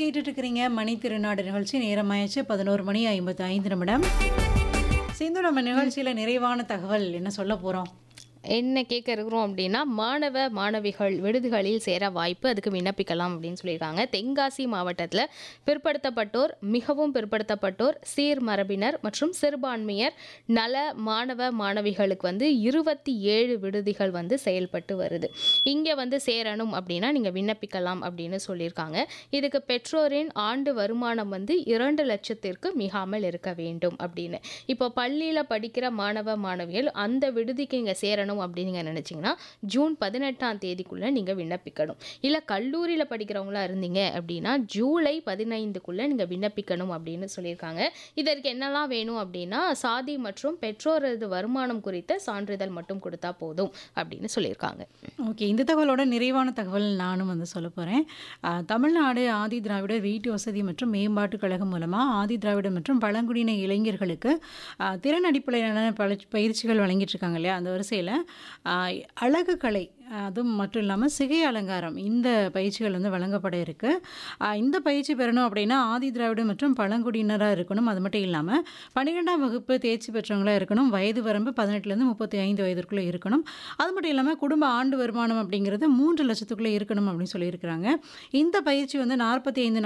கேட்டுட்டு இருக்கிறீங்க மணி திருநாடு நிகழ்ச்சி நேரமாயிடுச்சு பதினோரு மணி ஐம்பத்தி ஐந்து நிமிடம் சிந்து நம்ம நிகழ்ச்சியில நிறைவான தகவல் என்ன சொல்ல போறோம் என்ன கேட்க இருக்கிறோம் அப்படின்னா மாணவ மாணவிகள் விடுதிகளில் சேர வாய்ப்பு அதுக்கு விண்ணப்பிக்கலாம் அப்படின்னு சொல்லியிருக்காங்க தென்காசி மாவட்டத்தில் பிற்படுத்தப்பட்டோர் மிகவும் பிற்படுத்தப்பட்டோர் சீர் மரபினர் மற்றும் சிறுபான்மையர் நல மாணவ மாணவிகளுக்கு வந்து இருபத்தி ஏழு விடுதிகள் வந்து செயல்பட்டு வருது இங்கே வந்து சேரணும் அப்படின்னா நீங்கள் விண்ணப்பிக்கலாம் அப்படின்னு சொல்லியிருக்காங்க இதுக்கு பெற்றோரின் ஆண்டு வருமானம் வந்து இரண்டு லட்சத்திற்கு மிகாமல் இருக்க வேண்டும் அப்படின்னு இப்போ பள்ளியில் படிக்கிற மாணவ மாணவிகள் அந்த விடுதிக்கு இங்கே சேரணும் அப்படின்னு நீங்கள் நினச்சிங்கன்னா ஜூன் பதினெட்டாம் தேதிக்குள்ளே நீங்கள் விண்ணப்பிக்கணும் இல்லை கல்லூரியில் படிக்கிறவங்களா இருந்தீங்க அப்படின்னா ஜூலை பதினைந்துக்குள்ளே நீங்கள் விண்ணப்பிக்கணும் அப்படின்னு சொல்லியிருக்காங்க இதற்கு என்னெல்லாம் வேணும் அப்படின்னா சாதி மற்றும் பெற்றோரது வருமானம் குறித்த சான்றிதழ் மட்டும் கொடுத்தா போதும் அப்படின்னு சொல்லியிருக்காங்க ஓகே இந்த தகவலோட நிறைவான தகவல் நானும் வந்து சொல்ல போகிறேன் தமிழ்நாடு ஆதி திராவிடர் வீட்டு வசதி மற்றும் மேம்பாட்டுக் கழகம் மூலமாக ஆதி திராவிடர் மற்றும் பழங்குடியின இளைஞர்களுக்கு ஆ, திறன் அடிப்படையிலான பல பயிற்சிகள் வழங்கிட்டு இருக்காங்க இல்லையா அந்த வரிசையில் அழகு கலை அதுவும் மட்டும் இல்லாமல் சிகை அலங்காரம் இந்த பயிற்சிகள் வந்து வழங்கப்பட இருக்கு ஆ, இந்த பயிற்சி பெறணும் அப்படின்னா ஆதி திராவிடர் மற்றும் பழங்குடியினராக இருக்கணும் அது மட்டும் இல்லாமல் பன்னிரெண்டாம் வகுப்பு தேர்ச்சி பெற்றவங்களாக இருக்கணும் வயது வரம்பு பதினெட்டுலேருந்து முப்பத்தி ஐந்து வயதிற்குள்ளே இருக்கணும் அது மட்டும் இல்லாமல் குடும்ப ஆண்டு வருமானம் அப்படிங்கிறது மூன்று லட்சத்துக்குள்ளே இருக்கணும் அப்படின்னு சொல்லியிருக்கிறாங்க இந்த பயிற்சி வந்து நாற்பத்தி ஐந்து